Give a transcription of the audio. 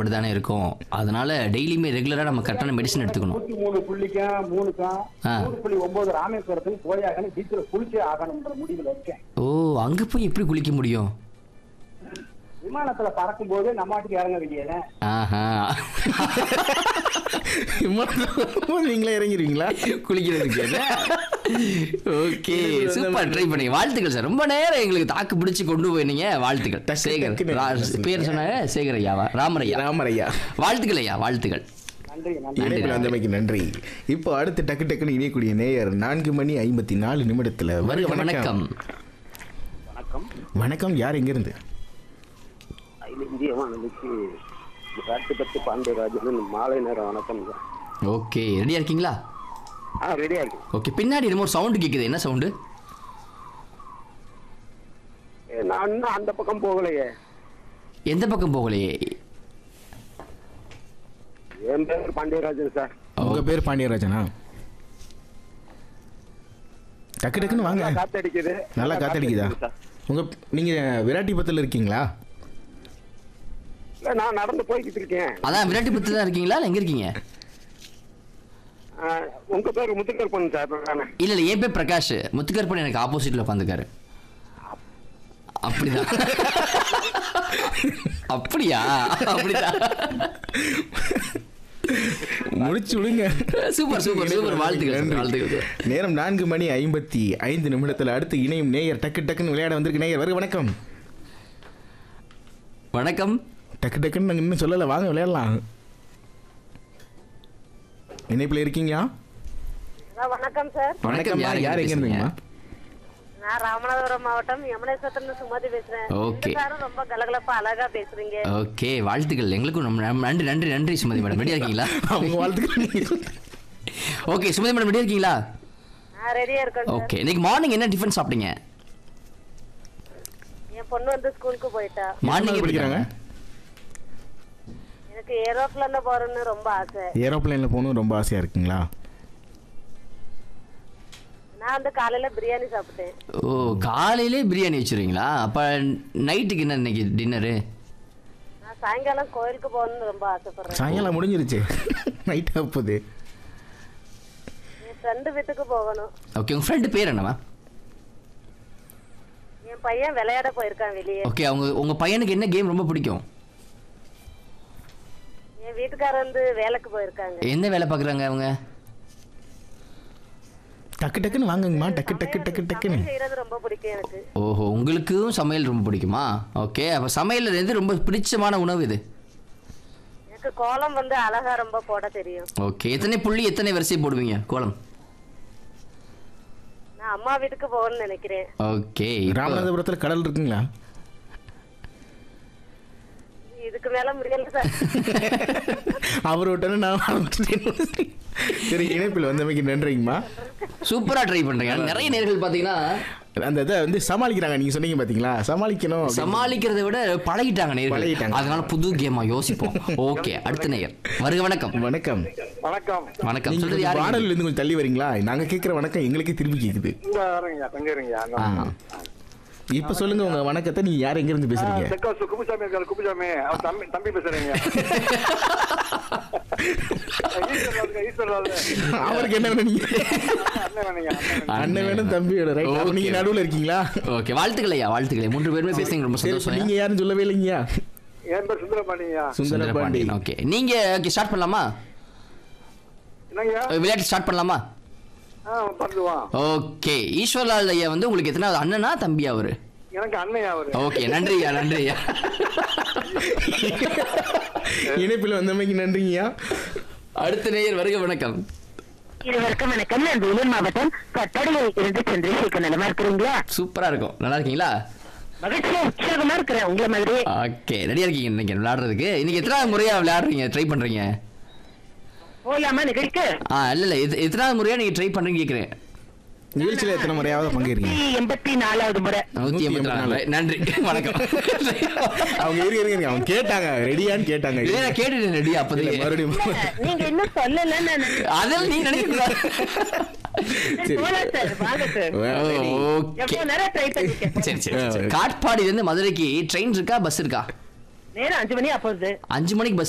அப்படிதானே இருக்கும் அதனால டெய்லியுமே ரெகுலரா நம்ம கரெக்டான மெடிசன் எடுத்துக்கணும் நூத்தி மூணு புள்ளிக்கும் மூணுக்கும் ஆ. நூறு புள்ளி ஒன்பது ராமேஸ்வரத்துக்கு போயாகணும் பீச்சில் குளிச்சே ஆகணும்ன்ற முடிவில் இருக்கேன் ஓ அங்க போய் எப்படி குளிக்க முடியும் விமானத்துல பறக்கும் போது நம்ம நாட்டுக்கு இறங்க வேண்டியது ஆஹா நீங்களே இறங்கிடுவீங்களா குளிக்கிறதுக்கு ஓகே சூப்பர் ட்ரை பண்ணி வாழ்த்துக்கள் சார் ரொம்ப நேரம் எங்களுக்கு தாக்கு பிடிச்சு கொண்டு போயிருந்தீங்க வாழ்த்துக்கள் டக்கு சேகர் டக்குன்னு ரா- சொன்னீங்க. பேர் சொன்னாங்க சேகர் ஐயாவா ராமரையா ராமரையா வாழ்த்துக்கள் ஐயா வாழ்த்துக்கள் நன்றி நன்றி இணைப்பில் வந்தமைக்கு நன்றி இப்போ அடுத்து டக்கு டக்குன்னு இணையக்கூடிய நேயர் நான்கு மணி ஐம்பத்தி நாலு நிமிடத்துல வருக வணக்கம் வணக்கம் வணக்கம் யார் எங்கிருந்து அகில இந்திய வானொலிக்கு ராட்டுப்பட்டு பாண்டியராஜன் மாலை நேரம் வணக்கம் ஓகே ரெடியா இருக்கீங்களா ஆ ரெடியா இருக்கு ஓகே பின்னாடி என்னமோ ஒரு சவுண்டு கேக்குது என்ன சவுண்டு ஏ, நான் இன்னும் அந்த பக்கம் போகலையே எந்த பக்கம் போகலையே என் பேர் பாண்டியராஜன் சார் உங்க பேர் பாண்டியராஜனா டக்கு டக்குன்னு வாங்க நல்லா காத்தடிக்குது நல்லா காத்தடிக்குதா சார். உங்க நீங்க விராட்டிபத்தில் இருக்கீங்களா இல்ல நான் நடந்து போய்கிட்டு இருக்கேன் அதான் விராட்டிபுரத்துல தான் இருக்கீங்களா இல்ல எங்க இருக்கீங்க ஆ, உங்க பேர் முத்துக்கருப்பன் சார் தானே இல்ல இல்ல என் பேர் பிரகாஷ் முத்துக்கருப்பன் எனக்கு ஆப்போசிட்ல உட்காந்துக்காரு அப்படிதான் அப்படியா அப்படிதான் முடிச்சு விடுங்க சூப்பர் சூப்பர் சூப்பர் வாழ்த்துக்கள் நன்றி. வாழ்த்துக்கள் நேரம் நான்கு மணி ஐம்பத்தி ஐந்து நிமிடத்தில் அடுத்து இணையும் நேயர் டக்கு டக்குன்னு விளையாட வந்திருக்கு நேயர் வருக வணக்கம் வணக்கம் டக்கு டக்குன்னு நாங்கள் இன்னும் சொல்லலை வாங்க விளையாடலாம் இணைப்பில் இருக்கீங்களா வணக்கம் சார் வணக்கம் யார் யார் எங்க இருந்தீங்கம்மா நான் ராமநாதபுரம் மாவட்டம் யமுனேஸ்வரத்துல சுமதி பேசுறேன் Okay. ரெண்டு சாரும் ரொம்ப கலகலப்பா அழகா பேசுறீங்க ஓகே வாழ்த்துக்கள் எங்களுக்கும் நம்ம நம்ம- நன்றி நன்றி நன்றி சுமதி மேடம் ரெடியா இருக்கீங்களா அவங்க வாழ்த்துக்கள் நீங்க சொல்லுங்க. ஓகே சுமதி மேடம் ரெடியா இருக்கீங்களா நான் ரெடியா இருக்கேன் சார் ஓகே இன்னைக்கு மார்னிங் என்ன டிஃபன் சாப்பிட்டீங்க என் பொண்ணு வந்து ஸ்கூலுக்கு போயிட்டா மார்னிங் எத்தனாவது படிக்கிறாங்க எனக்கு ஏரோப்ளேன்ல போறேன்னு ரொம்ப ஆசை ஏரோப்ளேனில் போகணும் ரொம்ப ஆசையாக இருக்குங்களா நான் வந்து காலையில பிரியாணி சாப்பிட்டேன் ஓ காலையிலே பிரியாணி வச்சிருவீங்களா அப்ப நைட்டுக்கு என்ன இன்னைக்கு டின்னரு நான் சாயங்காலம் கோயிலுக்கு போகணும்னு ரொம்ப ஆசைப்படுறேன் சாயங்காலம் முடிஞ்சிருச்சு நைட் ஆகுது என் ஃப்ரெண்டு வீட்டுக்கு போகணும் ஓகே உங்க ஃப்ரெண்டு பேர் என்னவா என் பையன் விளையாட போயிருக்கான் வெளியே ஓகே அவங்க உங்க பையனுக்கு என்ன கேம் ரொம்ப பிடிக்கும் என் வீட்டுக்காரர் வந்து வேலைக்கு போயிருக்காங்க என்ன வேலை பார்க்குறாங்க அவங்க டக்கு டக்குன்னு வாங்குங்கம்மா டக்கு டக்கு டக்கு டக்குன்னு சமையல் செய்யறது ரொம்ப பிடிக்கும் எனக்கு ஓஹோ உங்களுக்கும் சமையல் ரொம்ப பிடிக்குமா ஓகே அப்போ சமையல்ல எது ரொம்ப பிடிச்சமான உணவு இது எனக்கு கோலம் வந்து அழகா ரொம்ப போட தெரியும் ஓகே எத்தனை புள்ளி எத்தனை வரிசை போடுவீங்க கோலம் நான் அம்மா வீட்டுக்கு போகணும்னு நினைக்கிறேன் ஓகே ராமநாதபுரத்தில் கடல் இருக்குங்களா இதுக்கு மேல முடியல சார் அவர் விட்டோன்னு நான் ஆரம்பிச்சிட்டேன். சரி இணைப்பில் வந்தமைக்கு நன்றிங்கம்மா சூப்பரா ட்ரை பண்றீங்க நிறைய நேர்கள் பாத்தீங்கன்னா அந்த இதை வந்து சமாளிக்கிறாங்க நீங்க சொன்னீங்க பாத்தீங்களா சமாளிக்கணும் அப்படின்னு. சமாளிக்கிறதை விட பழகிட்டாங்க நேர்கள் பழகிட்டாங்க. அதனால புது கேமா யோசிப்போம் ஓகே அடுத்த நேயர் வருக வணக்கம் வணக்கம் வணக்கம் வணக்கம் நீங்க சொல்றது கொஞ்சம் யாரு வானொலியில இருந்து கொஞ்சம் தள்ளி வரீங்களா நாங்க கேட்கிற வணக்கம் எங்களுக்கே திருப்பி கேக்குது இங்க வரீங்க தங்க இருங்க ஆ. இப்ப சொல்லுங்க உங்க வணக்கத்தை நீங்க யார் எங்க இருந்து பேசுறீங்க தெற்காசு குப்புசாமி இருக்காரு குப்புசாமி அவர் தம்பி தம்பி பேசுறீங்க ஈஸ்வர் ராஜுங்க, ஈஸ்வர் ராஜு. அவருக்கு என்ன வேணும் நீங்க அண்ணன் வேணுங்க, அண்ணன் வேணுங்க. அண்ணன் வேணும் தம்பி வேணும் ரைட் அப்ப நீங்க Okay. நடுவுல இருக்கீங்களா ஓகே வாழ்த்துக்கள் ஐயா வாழ்த்துக்கள் மூன்று பேருமே பேசுறீங்க ரொம்ப சரி இப்ப சந்தோஷம் நீங்க யாரும் சொல்லவே இல்லைங்கயா என் பேர் சுந்தரபாண்டியா சுந்தரபாண்டி ஓகே நீங்க ஓகே ஸ்டார்ட் பண்ணலாமா என்னங்க விளையாட்டு ஸ்டார்ட் பண்ணலாமா ஆ பண்ணுவான் ஓகே ஈஸ்வர்லால் ஐயா வந்து உங்களுக்கு எத்தனாவது அண்ணனா தம்பியா அவரு எனக்கு அண்ணையா அவரு ஓகே நன்றி ஐயா நன்றி ஐயா இணைப்பில் வந்தமைக்கு நன்றிங்கய்யா அடுத்த நேயர் வருக வணக்கம் இருவருக்கும் வணக்கம் நான் வேலூர் மாவட்டம் கட்டடையில் இருந்து சந்திரசேகர் நலமா இருக்கிறீங்களா சூப்பரா இருக்கும் நல்லா இருக்கீங்களா மகிழ்ச்சியா உற்சாகமா இருக்கிறேன் உங்களை மாதிரி ஓகே ரெடியா இருக்கீங்க இன்னைக்கு விளையாடுறதுக்கு இன்னைக்கு எத்தனாவது முறையா விளையாடுறீங்க ட்ரை பண்றீங்க போலாமா நிகழ்ச்சி ஆ இல்ல இல்ல எத்த- எத்தனாவது முறையா நீங்க ட்ரை பண்றீங்க கேக்குறேன் நிகழ்ச்சியில எத்தனை முறையாவது பங்கேறீங்க எண்பத்தி நாலாவது முறை நூத்தி எண்பத்தி நாலு நன்றி வணக்கம் அவங்க இருங்க இருங்க, இருங்க அவங்க கேட்டாங்க ரெடியான்னு கேட்டாங்க இதே நான் கேட்டுட்டேன் ரெடியா இல்ல, அப்போதைக்கு மறுபடியும் நீங்க இன்னும் சொல்லல நான் அதெல்லாம் நீ நினைக்க சரி. போலாம் சார் வாங்க சார் ஓகே எவ்வளவு நேரம் ட்ரை பண்ணிருக்கேன் சரி சரி சரி. காட்பாடியில இருந்து மதுரைக்கு ட்ரெயின் இருக்கா பஸ் இருக்கா நேரம் அஞ்சு மணி அப்போது அஞ்சு மணிக்கு பஸ்